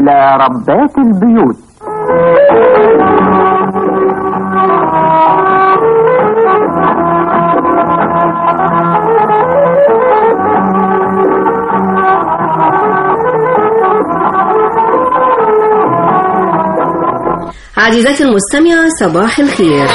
إلى ربات البيوت عزيزتي المستمعة صباح الخير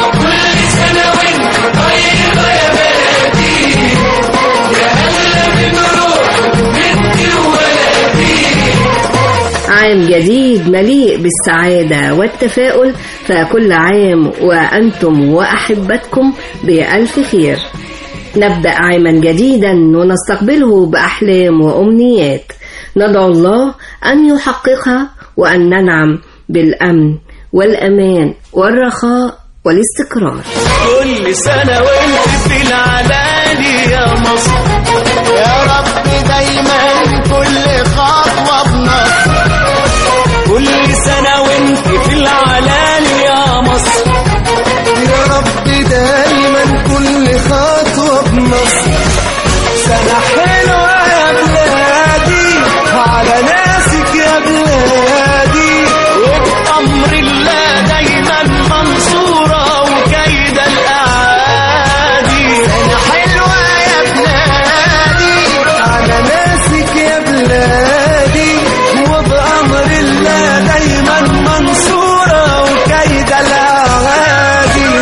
عام جديد مليء بالسعادة والتفاؤل فكل عام وأنتم وأحبتكم بألف خير نبدأ عاما جديدا ونستقبله بأحلام وأمنيات ندعو الله أن يحققها وأن ننعم بالأمن والأمان والرخاء والاستقرار كل سنة وانت في العلالي يا مصر يا رب دايما كل خطوة بنصر كل سنة وانت في العلالي يا مصر يا رب دايما كل خطوة بنصر سنة حلوة يا بلادي على ناسك يا بلادي وبأمر الله دايما منصورة وكيد الأعادي سنة حلوة يا بلادي على ناسك يا بلادي وبأمر الله دايما منصورة وكيد الأعادي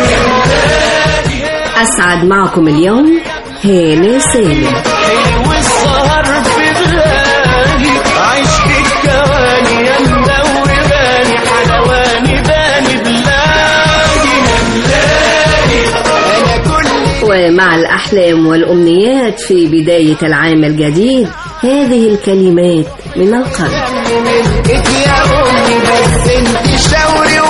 أسعد معكم اليوم هالة سالم حلو السهر في بلادي عشق الكواني يا مدوباني حلواني باني بلادي بلادي انا كل ومع الأحلام والأمنيات في بداية العام الجديد هذه الكلمات من القلب ملكك يا امي بس انت شاوري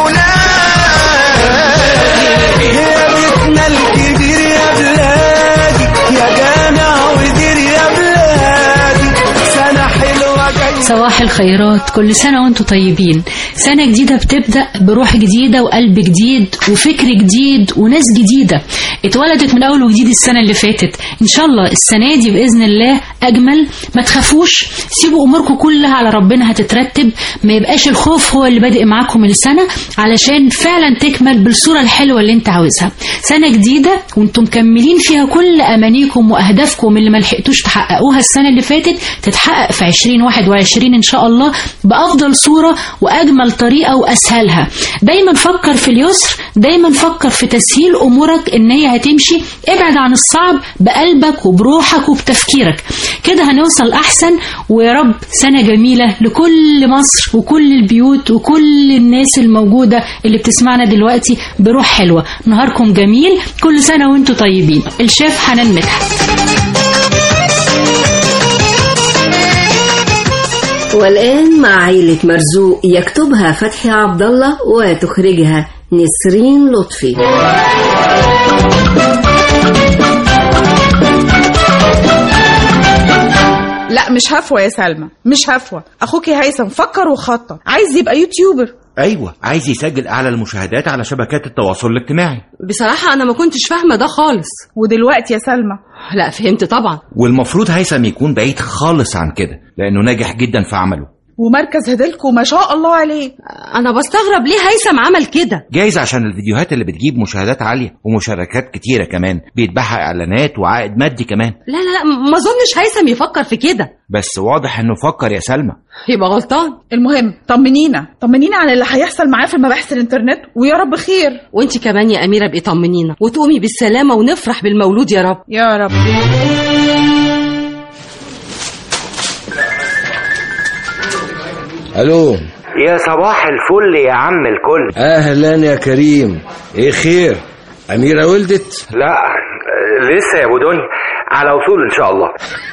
ولادي يا بيتنا الكبير يا بلادي يا جامع ودير يا بلادي سنه حلوه جايه صباح الخيرات كل سنة وانتم طيبين سنة جديدة بتبدأ بروح جديدة وقلب جديد وفكر جديد وناس جديدة اتولدت من أول وجديد السنة اللي فاتت إن شاء الله السنة دي بإذن الله أجمل ما تخافوش سيبوا أموركم كلها على ربنا هتترتب ما يبقاش الخوف هو اللي بادئ معاكم من السنة علشان فعلا تكمل بالصورة الحلوة اللي انت عاوزها سنة جديدة وانتم مكملين فيها كل أمانيكم وأهدافكم اللي ما لحقتوش تحققوها السنة اللي فاتت تتحقق في 2021 إن شاء الله بأفضل صورة وأجمل طريقة وأسهلها دايما فكر في اليسر دايما فكر في تسهيل أمورك إن هي هتمشي ابعد عن الصعب بقلبك وبروحك وبتفكيرك كده هنوصل أحسن ويا رب سنة جميلة لكل مصر وكل البيوت وكل الناس الموجودة اللي بتسمعنا دلوقتي بروح حلوة نهاركم جميل كل سنة وانتم طيبين الشيف حنان مدحت والآن مع عيلة مرزوق يكتبها فتحي عبد الله وتخرجها نسرين لطفي لا مش هفوة يا سلمى مش هفوة اخوكي هيثم فكر وخطط عايز يبقى يوتيوبر ايوه عايز يسجل اعلى المشاهدات على شبكات التواصل الاجتماعي بصراحة أنا ما كنتش فاهمة ده خالص ودلوقتي يا سلمى لا فهمت طبعا والمفروض هيثم يكون بعيد خالص عن كده لانه ناجح جدا في عمله ومركز هدلكو ما شاء الله عليه أنا بستغرب ليه هيثم عمل كده جايز عشان الفيديوهات اللي بتجيب مشاهدات عاليه ومشاركات كتيره كمان بيتباعها اعلانات وعائد مادي كمان لا لا لا ما أظنش هيثم يفكر في كده بس واضح انه فكر يا سلمى يبقى غلطان المهم طمنينا طمنينا عن اللي هيحصل معاه في مباحث الانترنت ويا رب خير وانت كمان يا أميرة بقي طمنينا وتقومي بالسلامة ونفرح بالمولود يا رب يا رب الو يا صباح الفل يا عم الكل اهلا يا كريم ايه خير اميره ولدت لا لسه يا ابو دنيا على وصول ان شاء الله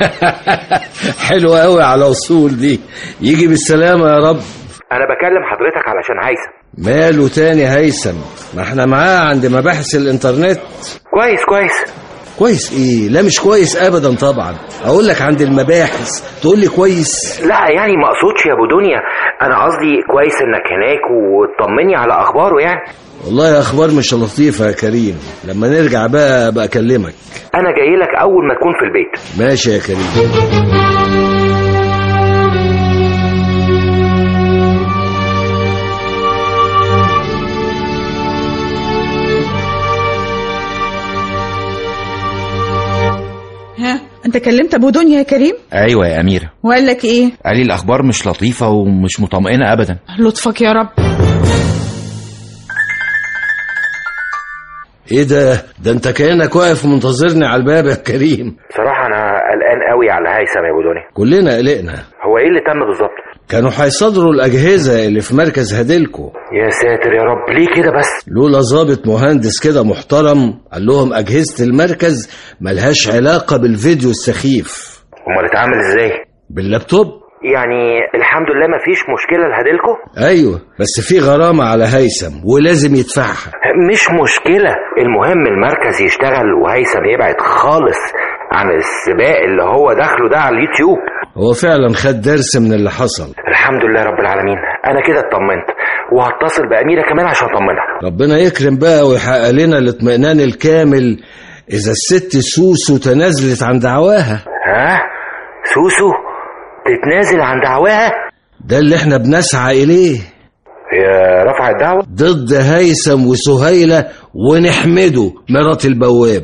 حلوه قوي على وصول دي يجي بالسلامه يا رب انا بكلم حضرتك علشان هيثم ماله تاني هيثم ما احنا معاه عند مباحث الانترنت كويس كويس كويس ايه لا مش كويس ابدا طبعا اقول لك عند المباحث تقول لي كويس لا يعني ما اقصدش يا ابو دنيا انا قصدي كويس انك هناك وتطمني على اخباره يعني والله اخبار مش لطيفه يا كريم لما نرجع بقى بقى اكلمك انا جاي لك اول ما تكون في البيت ماشي يا كريم انت كلمت ابو دنيا يا كريم ايوه يا اميره وقال لك ايه قال لي الاخبار مش لطيفه ومش مطمئنه ابدا لطفك يا رب ايه ده ده انت كانك واقف منتظرني على الباب يا كريم بصراحه انا قلقان قوي على هيثم يا ابو دنيا كلنا قلقنا هو ايه اللي تم بالظبط كانوا هيصادروا الاجهزه اللي في مركز هديلكو يا ساتر يا رب ليه كده بس لولا ظابط مهندس كده محترم قال لهم اجهزه المركز ملهاش علاقه بالفيديو السخيف امال اتعامل ازاي باللابتوب يعني الحمد لله مفيش مشكله لهديلكو ايوه بس في غرامه على هيثم ولازم يدفعها مش مشكله المهم المركز يشتغل وهيثم يبعد خالص عن السباق اللي هو داخله ده على اليوتيوب هو فعلا خد درس من اللي حصل الحمد لله رب العالمين انا كده اطمنت وهتصل باميره كمان عشان اطمنها ربنا يكرم بقى ويحقق لنا الاطمئنان الكامل اذا الست سوسو تنازلت عن دعواها ها سوسو تتنازل عن دعواها ده اللي احنا بنسعى اليه هي رفع الدعوه ضد هيثم وسهيلة ونحمده مرات البواب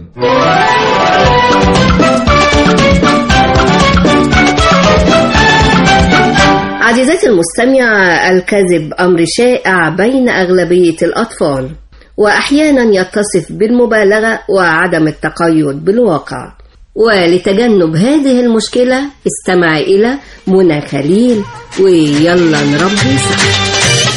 عزيزتي المستمعة الكذب أمر شائع بين أغلبية الأطفال وأحيانا يتصف بالمبالغة وعدم التقيد بالواقع ولتجنب هذه المشكلة استمع إلى منى خليل ويلا نربي صح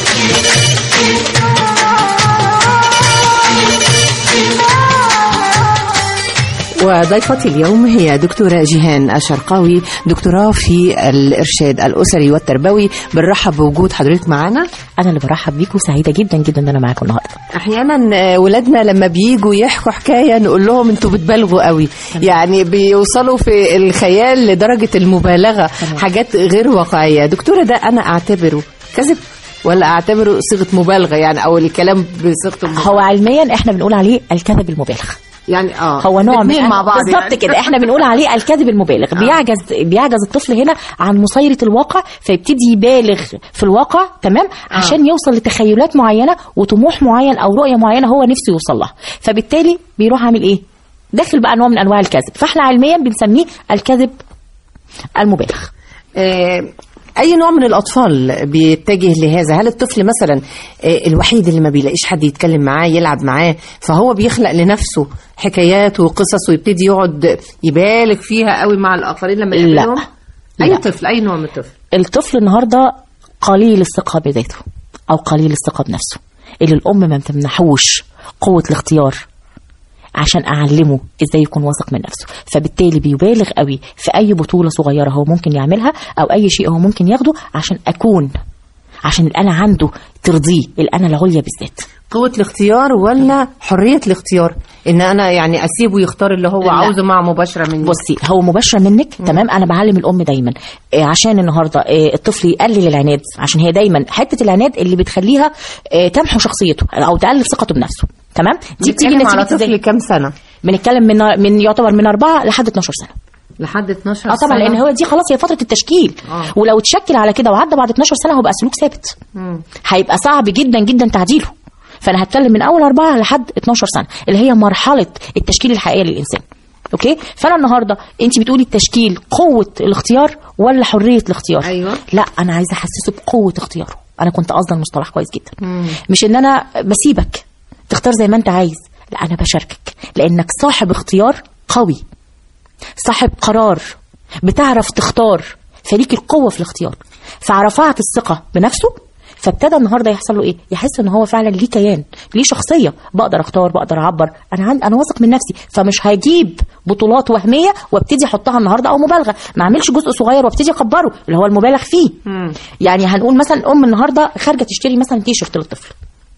وضيفتي اليوم هي دكتورة جيهان الشرقاوي دكتوراه في الإرشاد الأسري والتربوي بنرحب بوجود حضرتك معانا انا اللي برحب بيكم سعيده جدا جدا ان انا معاكم النهارده احيانا آه، ولادنا لما بييجوا يحكوا حكايه نقول لهم انتوا بتبالغوا قوي يعني بيوصلوا في الخيال لدرجه المبالغه حاجات غير واقعيه دكتوره ده انا اعتبره كذب ولا اعتبره صيغه مبالغه يعني او الكلام بصيغه المبالغه هو علميا احنا بنقول عليه الكذب المبالغ يعني اه هو نوع من الاتنين مع بعض بالظبط يعني. كده احنا بنقول عليه الكذب المبالغ بيعجز بيعجز الطفل هنا عن مصايره الواقع فيبتدي يبالغ في الواقع تمام عشان يوصل لتخيلات معينه وطموح معين او رؤيه معينه هو نفسه يوصل لها فبالتالي بيروح عامل ايه داخل بقى نوع من انواع الكذب فاحنا علميا بنسميه الكذب المبالغ آه، اي نوع من الاطفال بيتجه لهذا هل الطفل مثلا آه، الوحيد اللي ما بيلاقيش حد يتكلم معاه يلعب معاه فهو بيخلق لنفسه حكايات وقصص ويبتدي يقعد يبالغ فيها قوي مع الاخرين لما لا. يقابلهم اي لا. طفل اي نوع من الطفل الطفل النهارده قليل الثقه بذاته او قليل الثقه بنفسه اللي الام ما بتمنحوش قوه الاختيار عشان اعلمه ازاي يكون واثق من نفسه فبالتالي بيبالغ قوي في اي بطوله صغيره هو ممكن يعملها او اي شيء هو ممكن ياخده عشان اكون عشان الانا عنده ترضيه الانا العليا بالذات قوة الاختيار ولا حرية الاختيار ان انا يعني اسيبه يختار اللي هو لا. عاوزه مع مباشرة مني بصي هو مباشره منك تمام انا بعلم الام دايما آه، عشان النهارده آه، الطفل يقلل العناد عشان هي دايما حته العناد اللي بتخليها آه، تمحو شخصيته او تقلل ثقته بنفسه تمام دي بتيجي بنتكلم على نتيجه طفل ازاي كام سنة بنتكلم من من يعتبر من أربعة لحد 12 سنه لحد 12 اه طبعا سنة. لان هو دي خلاص هي فتره التشكيل آه. ولو اتشكل على كده وعدى بعد 12 سنه هو بقى سلوك ثابت مم. هيبقى صعب جدا جدا تعديله فانا هتكلم من اول أربعة لحد 12 سنه اللي هي مرحله التشكيل الحقيقيه للانسان اوكي فانا النهارده انت بتقولي التشكيل قوه الاختيار ولا حريه الاختيار أيوة. لا انا عايزه احسسه بقوه اختياره انا كنت قصدي المصطلح كويس جدا مم. مش ان انا بسيبك تختار زي ما انت عايز لا انا بشاركك لانك صاحب اختيار قوي صاحب قرار بتعرف تختار فليك القوه في الاختيار فرفعت الثقه بنفسه فابتدى النهارده يحصل له ايه؟ يحس ان هو فعلا ليه كيان، ليه شخصيه، بقدر اختار، بقدر اعبر، انا عند انا واثق من نفسي، فمش هجيب بطولات وهميه وابتدي احطها النهارده او مبالغه، ما اعملش جزء صغير وابتدي اكبره اللي هو المبالغ فيه. مم. يعني هنقول مثلا ام النهارده خارجه تشتري مثلا تي شيرت للطفل.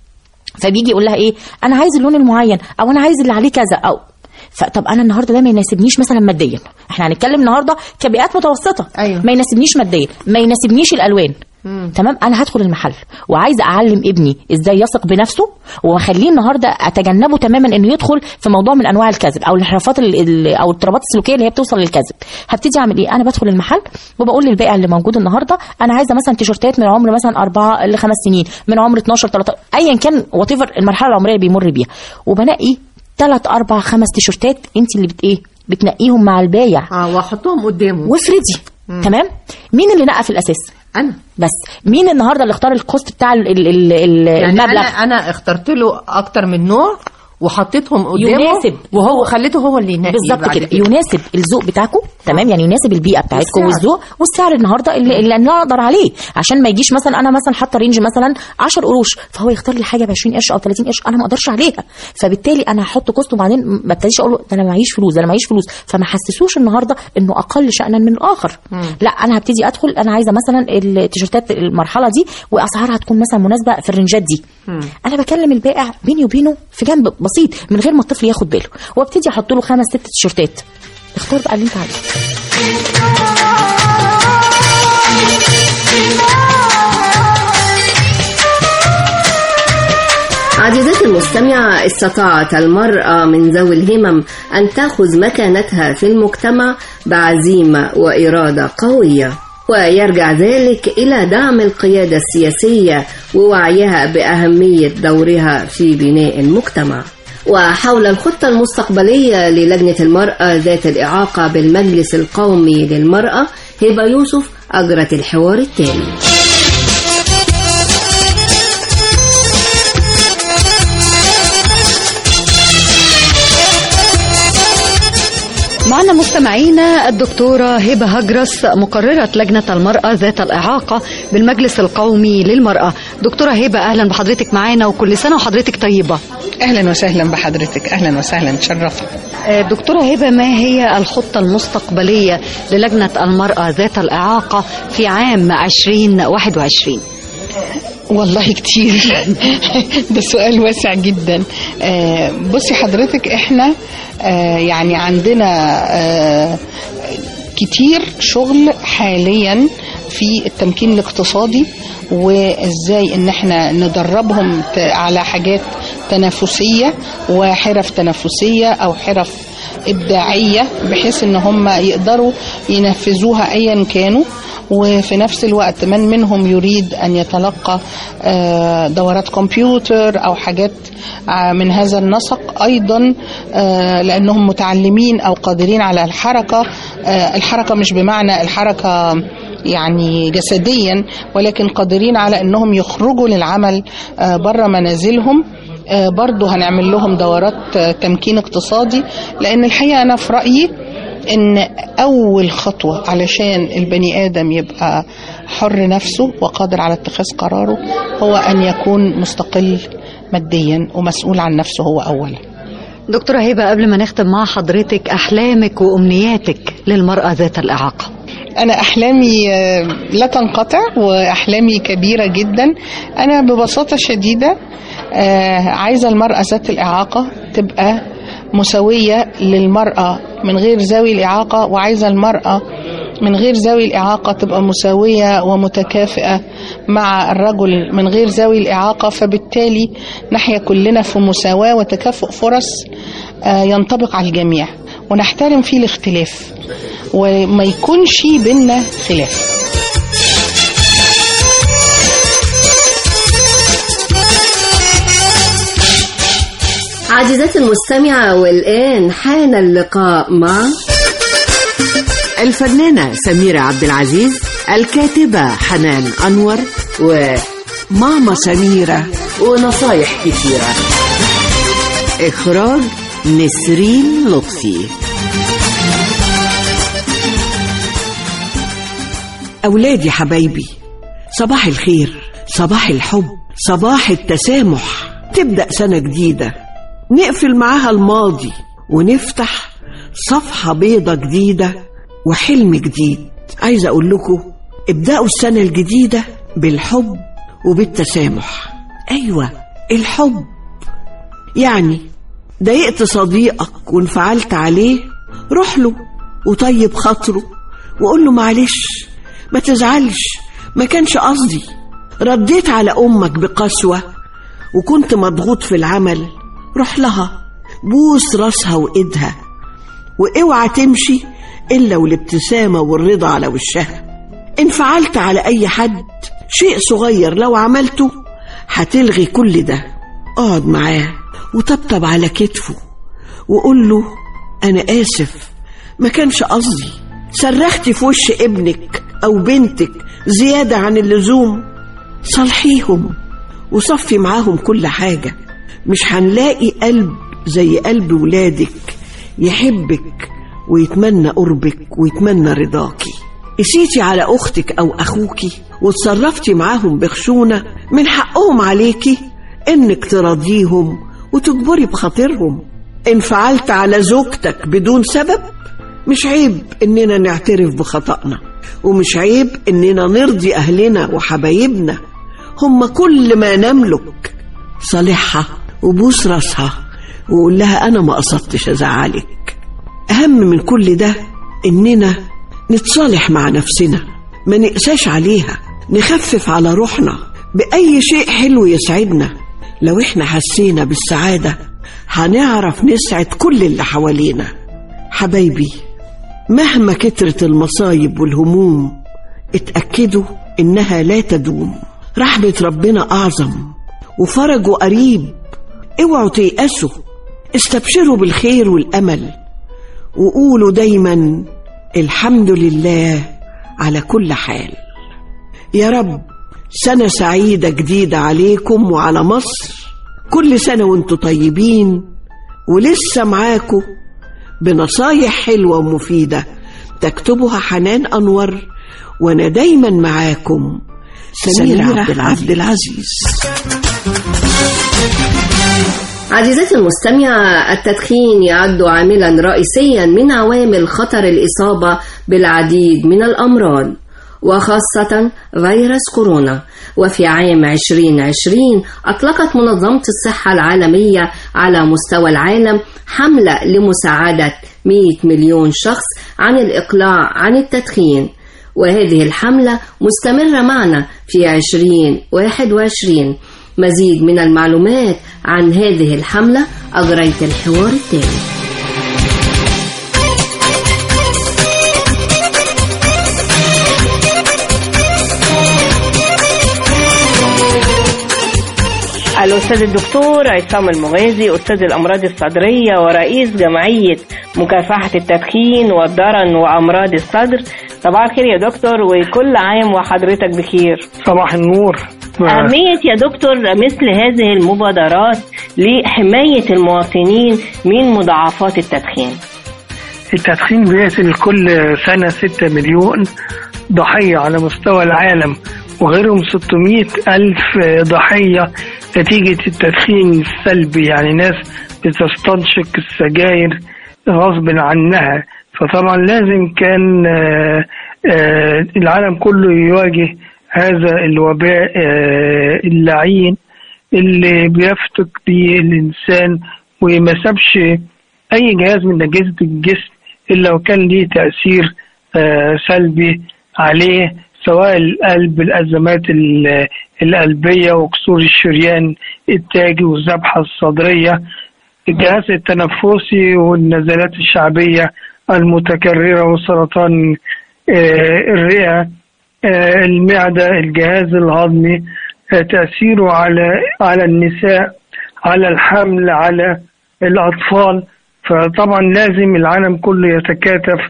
فبيجي يقول لها ايه؟ انا عايز اللون المعين او انا عايز اللي عليه كذا او فطب انا النهارده ده ما يناسبنيش مثلا ماديا احنا هنتكلم النهارده كبيئات متوسطه أيوة. ما يناسبنيش ماديا ما يناسبنيش الالوان مم. تمام انا هدخل المحل وعايزه اعلم ابني ازاي يثق بنفسه واخليه النهارده اتجنبه تماما انه يدخل في موضوع من انواع الكذب او الانحرافات ال- ال- او الاضطرابات السلوكيه اللي هي بتوصل للكذب هبتدي اعمل ايه انا بدخل المحل وبقول للبائع اللي موجود النهارده انا عايزه مثلا تيشرتات من عمر مثلا أربعة لخمس سنين من عمر 12 13 ايا كان وات المرحله العمريه اللي بيمر بيها وبنقي ثلاث اربع خمس تيشرتات انت اللي بت ايه بتنقيهم مع البايع اه واحطهم قدامه وافردي تمام مين اللي نقى في الاساس انا بس مين النهارده اللي اختار الكوست بتاع ال ال ال ال يعني المبلغ انا انا اخترت له اكتر من نوع وحطيتهم قدامه يناسب. وهو خليته هو اللي ينقي بالظبط بعد كده يناسب الذوق بتاعكم تمام يعني يناسب البيئه بتاعتكم والسعر. والذوق والسعر النهارده اللي, اللي انا اقدر عليه عشان ما يجيش مثلا انا مثلا حاطه رينج مثلا 10 قروش فهو يختار لي حاجه ب 20 قرش او 30 قرش انا ما اقدرش عليها فبالتالي انا هحط كوست وبعدين ما ابتديش اقول له ده انا معيش فلوس ده انا معيش فلوس فما حسسوش النهارده انه اقل شانا من الاخر لا انا هبتدي ادخل انا عايزه مثلا التيشيرتات المرحله دي واسعارها تكون مثلا مناسبه في الرنجات دي انا بكلم البائع بيني وبينه في جنب بسيط من غير ما الطفل ياخد باله وابتدي احط له خمس ست تيشيرتات اختار بقى اللي انت عايزه عزيزتي المستمعة استطاعت المرأة من ذوي الهمم أن تأخذ مكانتها في المجتمع بعزيمة وإرادة قوية ويرجع ذلك إلى دعم القيادة السياسية ووعيها بأهمية دورها في بناء المجتمع وحول الخطة المستقبلية للجنة المرأة ذات الإعاقة بالمجلس القومي للمرأة هبة يوسف أجرت الحوار التالي معنا مستمعينا الدكتورة هبة هجرس مقررة لجنة المرأة ذات الإعاقة بالمجلس القومي للمرأة دكتورة هبة أهلا بحضرتك معانا وكل سنة وحضرتك طيبة اهلا وسهلا بحضرتك اهلا وسهلا تشرفت آه، دكتورة هبة ما هي الخطة المستقبلية للجنة المرأة ذات الإعاقة في عام 2021 والله كتير ده سؤال واسع جدا آه، بصي حضرتك احنا آه، يعني عندنا آه، كتير شغل حاليا في التمكين الاقتصادي وازاي ان احنا ندربهم ت- على حاجات تنافسية وحرف تنافسية او حرف ابداعية بحيث ان هم يقدروا ينفذوها ايا كانوا وفي نفس الوقت من منهم يريد ان يتلقى آه، دورات كمبيوتر او حاجات آه، من هذا النسق ايضا آه، لانهم متعلمين او قادرين على الحركه آه، الحركه مش بمعنى الحركه يعني جسديا ولكن قادرين على انهم يخرجوا للعمل بره منازلهم آه، برضو هنعمل لهم دورات آه، تمكين اقتصادي لان الحقيقه انا في رايي ان اول خطوه علشان البني ادم يبقى حر نفسه وقادر على اتخاذ قراره هو ان يكون مستقل ماديا ومسؤول عن نفسه هو اولا دكتورة هبة قبل ما نختم مع حضرتك أحلامك وأمنياتك للمرأة ذات الإعاقة أنا أحلامي آه، لا تنقطع وأحلامي كبيرة جدا أنا ببساطة شديدة آه، عايزة المرأة ذات الإعاقة تبقى مساوية للمرأة من غير ذوي الإعاقة وعايزة المرأة من غير ذوي الإعاقة تبقى مساوية ومتكافئة مع الرجل من غير ذوي الإعاقة فبالتالي نحيا كلنا في مساواة وتكافؤ فرص آه، ينطبق على الجميع ونحترم فيه الاختلاف وما يكونش بينا خلاف عزيزتي المستمعة والآن حان اللقاء مع الفنانة سميرة عبد العزيز الكاتبة حنان أنور وماما سميرة ونصايح كتيرة إخراج نسرين لطفي أولادي حبايبي صباح الخير صباح الحب صباح التسامح تبدأ سنة جديدة نقفل معاها الماضي ونفتح صفحة بيضة جديدة وحلم جديد عايزة أقول لكم ابدأوا السنة الجديدة بالحب وبالتسامح أيوة الحب يعني ضايقت صديقك وانفعلت عليه روح له وطيب خاطره وقول له معلش ما تزعلش ما كانش قصدي رديت على أمك بقسوة وكنت مضغوط في العمل روح لها بوس راسها وإيدها واوعى تمشي إلا والابتسامة والرضا على وشها انفعلت على أي حد شيء صغير لو عملته هتلغي كل ده اقعد معاه وطبطب على كتفه وقول له أنا آسف ما كانش قصدي صرختي في وش ابنك أو بنتك زيادة عن اللزوم صالحيهم وصفي معاهم كل حاجة مش هنلاقي قلب زي قلب ولادك يحبك ويتمنى قربك ويتمنى رضاكي قسيتي على أختك أو أخوكي وتصرفتي معاهم بخشونة من حقهم عليكي إنك تراضيهم وتجبري بخاطرهم انفعلت على زوجتك بدون سبب مش عيب إننا نعترف بخطأنا ومش عيب إننا نرضي أهلنا وحبايبنا هم كل ما نملك صالحها وبوس راسها وقول لها أنا ما قصدتش أزعلك أهم من كل ده إننا نتصالح مع نفسنا ما نقساش عليها نخفف على روحنا بأي شيء حلو يسعدنا لو احنا حسينا بالسعادة هنعرف نسعد كل اللي حوالينا حبايبي مهما كترت المصايب والهموم اتأكدوا إنها لا تدوم رحمة ربنا أعظم وفرجه قريب اوعوا تيأسوا استبشروا بالخير والأمل وقولوا دايما الحمد لله على كل حال يا رب سنة سعيدة جديدة عليكم وعلى مصر كل سنة وانتم طيبين ولسه معاكم بنصايح حلوة ومفيدة تكتبها حنان أنور وأنا دايما معاكم سميرة عبد العزيز, عبد العزيز. عزيزتي المستمعة التدخين يعد عاملا رئيسيا من عوامل خطر الإصابة بالعديد من الأمراض وخاصة فيروس كورونا وفي عام 2020 أطلقت منظمة الصحة العالمية على مستوى العالم حملة لمساعدة 100 مليون شخص عن الإقلاع عن التدخين وهذه الحملة مستمرة معنا في 2021 مزيد من المعلومات عن هذه الحملة أجريت الحوار التالي الأستاذ الدكتور عصام المغازي أستاذ الأمراض الصدرية ورئيس جمعية مكافحة التدخين والضرن وأمراض الصدر صباح الخير يا دكتور وكل عام وحضرتك بخير صباح النور أهمية يا دكتور مثل هذه المبادرات لحماية المواطنين من مضاعفات التدخين التدخين بيصل كل سنة 6 مليون ضحية على مستوى العالم وغيرهم 600 ألف ضحية نتيجة التدخين السلبي يعني ناس بتستنشق السجاير غصب عنها فطبعا لازم كان آه، آه، العالم كله يواجه هذا الوباء آه، اللعين اللي بيفتك به الإنسان وما سابش أي جهاز من أجهزة الجسم إلا وكان ليه تأثير سلبي عليه سواء القلب الأزمات القلبية وكسور الشريان التاجي والذبحة الصدرية الجهاز التنفسي والنزلات الشعبية المتكررة وسرطان الرئة المعدة الجهاز الهضمي تأثيره على على النساء على الحمل على الأطفال فطبعا لازم العالم كله يتكاتف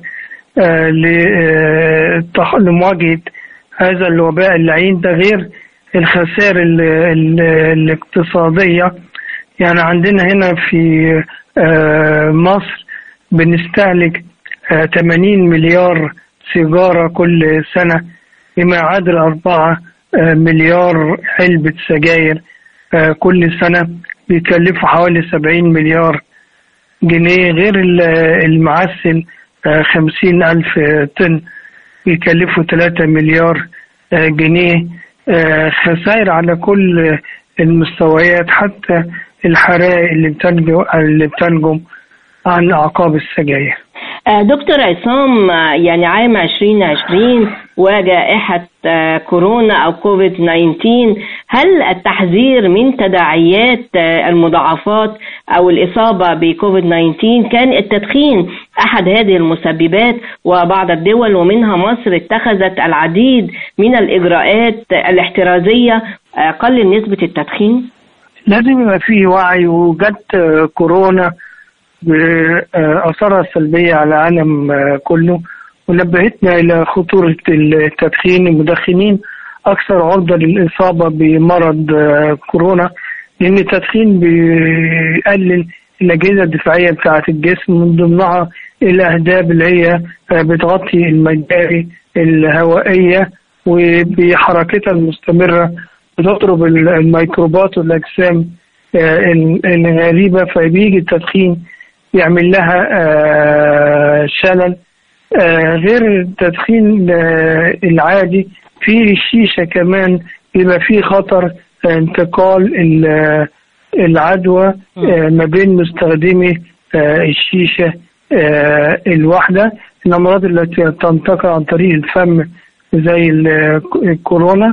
لمواجهة هذا الوباء اللعين ده غير الخسائر الاقتصادية يعني عندنا هنا في مصر بنستهلك 80 مليار سيجارة كل سنة بما يعادل 4 مليار علبة سجاير كل سنة بيكلفوا حوالي 70 مليار جنيه غير المعسل خمسين ألف طن بيكلفوا 3 مليار جنيه خسائر على كل المستويات حتى الحرائق اللي بتنجم اللي بتنجم عن أعقاب السجاير دكتور عصام يعني عام 2020 وجائحة كورونا أو كوفيد 19 هل التحذير من تداعيات المضاعفات أو الإصابة بكوفيد 19 كان التدخين أحد هذه المسببات وبعض الدول ومنها مصر اتخذت العديد من الإجراءات الاحترازية قلل نسبة التدخين؟ لازم يبقى فيه وعي وجت كورونا بآثارها السلبية على العالم آه، كله ونبهتنا إلى خطورة التدخين المدخنين أكثر عرضة للإصابة بمرض آه، كورونا لأن التدخين بيقلل الأجهزة الدفاعية بتاعة الجسم من ضمنها الأهداب اللي هي آه، بتغطي المجاري الهوائية وبحركتها المستمرة بتضرب ال- الميكروبات والأجسام آه، ال- الغريبة فبيجي التدخين يعمل لها آه، شلل آه، غير التدخين آه، العادي في الشيشة كمان بيبقى فيه خطر آه، انتقال ال- العدوى آه، ما بين مستخدمي آه، الشيشة آه، الواحدة الأمراض التي تنتقل عن طريق الفم زي ال- الكورونا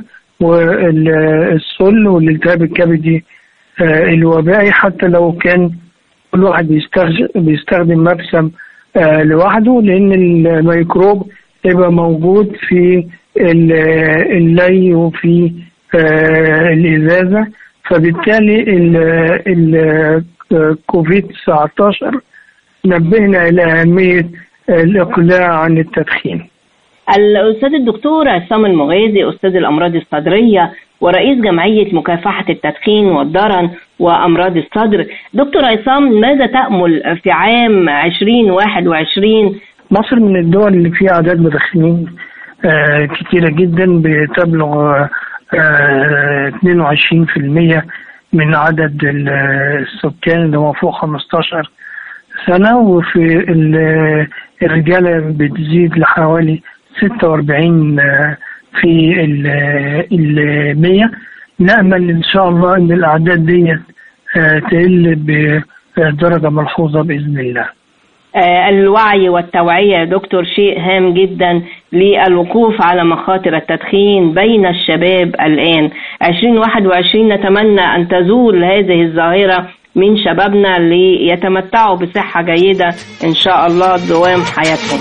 والسل والالتهاب الكبدي آه، الوبائي حتى لو كان كل واحد بيستخدم بيستخدم مبسم آه، لوحده لأن الميكروب يبقى موجود في ال- اللي وفي آه، الإزازة فبالتالي ال- ال- كوفيد 19 نبهنا إلى أهمية الإقلاع عن التدخين الأستاذ الدكتور عصام المغازي أستاذ الأمراض الصدرية ورئيس جمعية مكافحة التدخين والضرن وأمراض الصدر دكتور عصام ماذا تأمل في عام 2021 مصر من الدول اللي فيها أعداد مدخنين آه، كتيرة جدا بتبلغ آه، 22% من عدد ال- السكان اللي هو فوق 15 سنة وفي ال- الرجالة بتزيد لحوالي 46 آه، في ال 100 نأمل إن شاء الله إن الأعداد دي آه، تقل بدرجة ملحوظة بإذن الله آه، الوعي والتوعية يا دكتور شيء هام جدا للوقوف على مخاطر التدخين بين الشباب الآن 2021 نتمنى أن تزول هذه الظاهرة من شبابنا ليتمتعوا بصحة جيدة إن شاء الله دوام حياتهم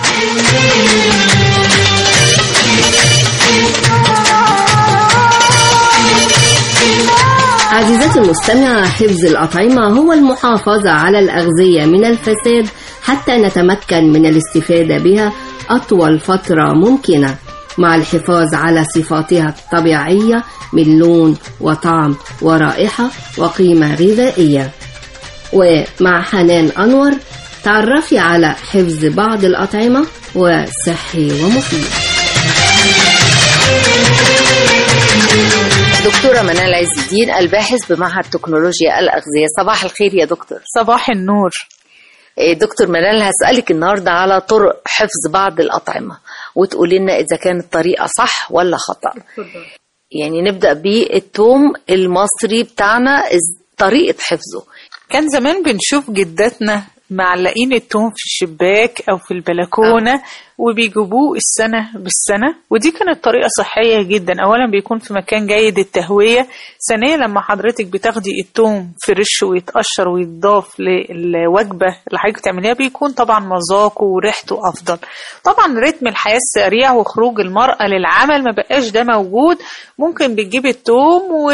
عزيزتي المستمعة حفظ الأطعمة هو المحافظة على الأغذية من الفساد حتى نتمكن من الاستفادة بها أطول فترة ممكنة مع الحفاظ على صفاتها الطبيعية من لون وطعم ورائحة وقيمة غذائية ومع حنان أنور تعرفي على حفظ بعض الأطعمة وصحي ومفيد دكتورة منال عز الدين الباحث بمعهد تكنولوجيا الأغذية صباح الخير يا دكتور صباح النور إيه، دكتور منال هسألك النهاردة على طرق حفظ بعض الأطعمة وتقولي لنا إذا كانت الطريقة صح ولا خطأ يعني نبدأ بالثوم المصري بتاعنا إز- طريقة حفظه كان زمان بنشوف جداتنا معلقين التوم في الشباك او في البلكونه وبيجيبوه السنه بالسنه ودي كانت طريقه صحيه جدا اولا بيكون في مكان جيد التهويه ثانيا لما حضرتك بتاخدي التوم فريش ويتقشر ويتضاف للوجبه اللي حضرتك بتعمليها بيكون طبعا مذاقه وريحته افضل طبعا رتم الحياه السريع وخروج المراه للعمل ما بقاش ده موجود ممكن بتجيبي التوم و...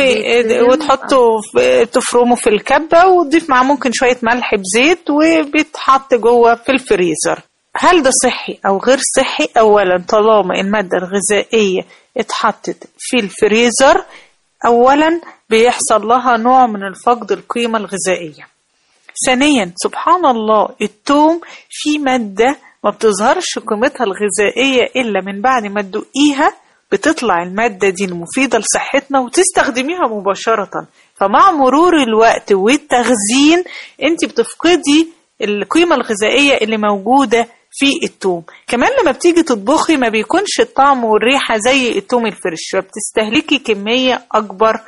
وتحطه في... تفرمه في الكبه وتضيف معاه ممكن شويه ملح بزيت وبيتحط جوه في الفريزر هل ده صحي او غير صحي اولا طالما الماده الغذائيه اتحطت في الفريزر اولا بيحصل لها نوع من الفقد القيمه الغذائيه ثانيا سبحان الله التوم في ماده ما بتظهرش قيمتها الغذائيه الا من بعد ما تدوقيها بتطلع المادة دي المفيدة لصحتنا وتستخدميها مباشرة فمع مرور الوقت والتخزين انت بتفقدي القيمة الغذائية اللي موجودة في التوم كمان لما بتيجي تطبخي ما بيكونش الطعم والريحة زي التوم الفريش فبتستهلكي كمية أكبر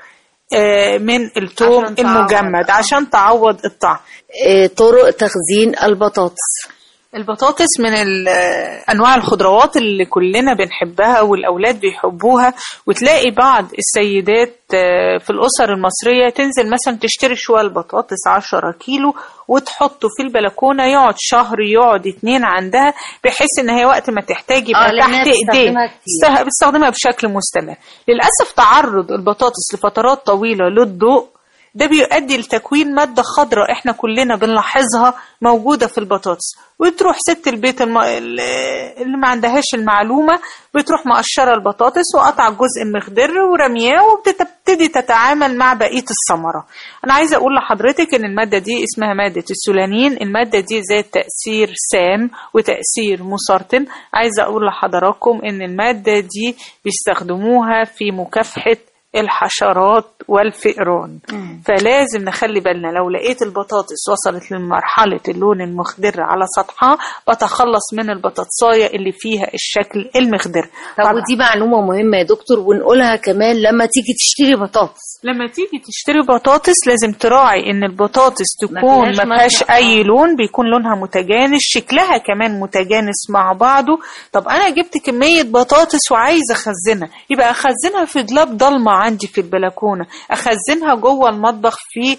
آه، من التوم عشان تعوض. المجمد عشان تعوض الطعم إيه، طرق تخزين البطاطس البطاطس من ال- انواع الخضروات اللي كلنا بنحبها والاولاد بيحبوها وتلاقي بعض السيدات آه، في الاسر المصريه تنزل مثلا تشتري شويه البطاطس 10 كيلو وتحطه في البلكونه يقعد شهر يقعد اتنين عندها بحيث ان هي وقت ما تحتاج آه، يبقى لأنها تحت ايديه بتستخدمها كتير. بتست- بتستخدمها بشكل مستمر للاسف تعرض البطاطس لفترات طويله للضوء ده بيؤدي لتكوين مادة خضراء احنا كلنا بنلاحظها موجودة في البطاطس وتروح ست البيت الم... اللي ما عندهاش المعلومة بتروح مقشرة البطاطس وقطع الجزء المخضر ورمياه وبتبتدي تتعامل مع بقية الثمرة أنا عايزة أقول لحضرتك إن المادة دي اسمها مادة السولانين المادة دي ذات تأثير سام وتأثير مسرطن عايزة أقول لحضراتكم إن المادة دي بيستخدموها في مكافحة الحشرات والفئران فلازم نخلي بالنا لو لقيت البطاطس وصلت لمرحلة اللون المخضر على سطحها بتخلص من البطاطساية اللي فيها الشكل المخضر طب ودي معلومة مهمة يا دكتور ونقولها كمان لما تيجي تشتري بطاطس لما تيجي تشتري بطاطس لازم تراعي ان البطاطس تكون فيهاش ما فيهاش ملح. اي لون بيكون لونها متجانس شكلها كمان متجانس مع بعضه طب انا جبت كمية بطاطس وعايزة اخزنها يبقى اخزنها في دولاب ضلمة عندي في البلكونة اخزنها جوه المطبخ في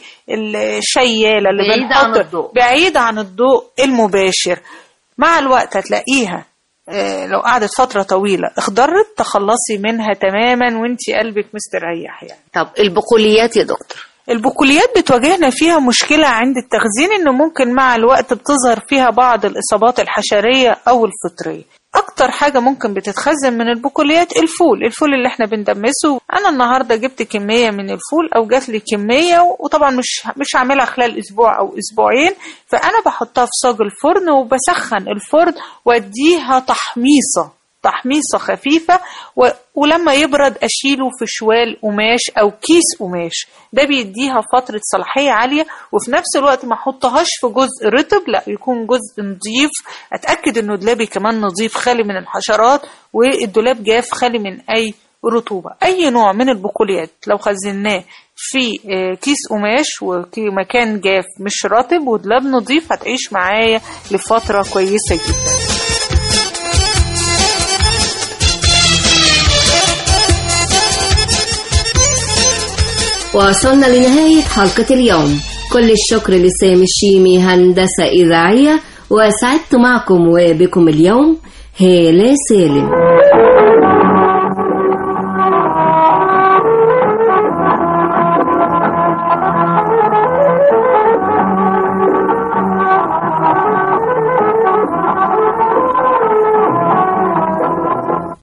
الشيالة اللي بعيدة عن بنحط الضوء. بعيد عن الضوء المباشر مع الوقت هتلاقيها آه، لو قعدت فترة طويلة اخضرت تخلصي منها تماما وانتي قلبك مستريح يعني طب البقوليات يا دكتور البقوليات بتواجهنا فيها مشكلة عند التخزين انه ممكن مع الوقت بتظهر فيها بعض الاصابات الحشرية او الفطرية اكتر حاجة ممكن بتتخزن من البقوليات الفول الفول اللي احنا بندمسه انا النهاردة جبت كمية من الفول او جات لي كمية وطبعا مش مش هعملها خلال اسبوع او اسبوعين فانا بحطها في صاج الفرن وبسخن الفرن واديها تحميصة تحميصة خفيفة و... ولما يبرد أشيله في شوال قماش أو كيس قماش ده بيديها فترة صلاحية عالية وفي نفس الوقت ما احطهاش في جزء رطب لا يكون جزء نظيف أتأكد إنه دولابي كمان نظيف خالي من الحشرات والدولاب جاف خالي من أي رطوبة أي نوع من البقوليات لو خزناه في آه، كيس قماش ومكان جاف مش رطب ودولاب نظيف هتعيش معايا لفترة كويسة جدا وصلنا لنهاية حلقة اليوم كل الشكر لسامي الشيمي هندسة إذاعية وسعدت معكم وبكم اليوم هالة سالم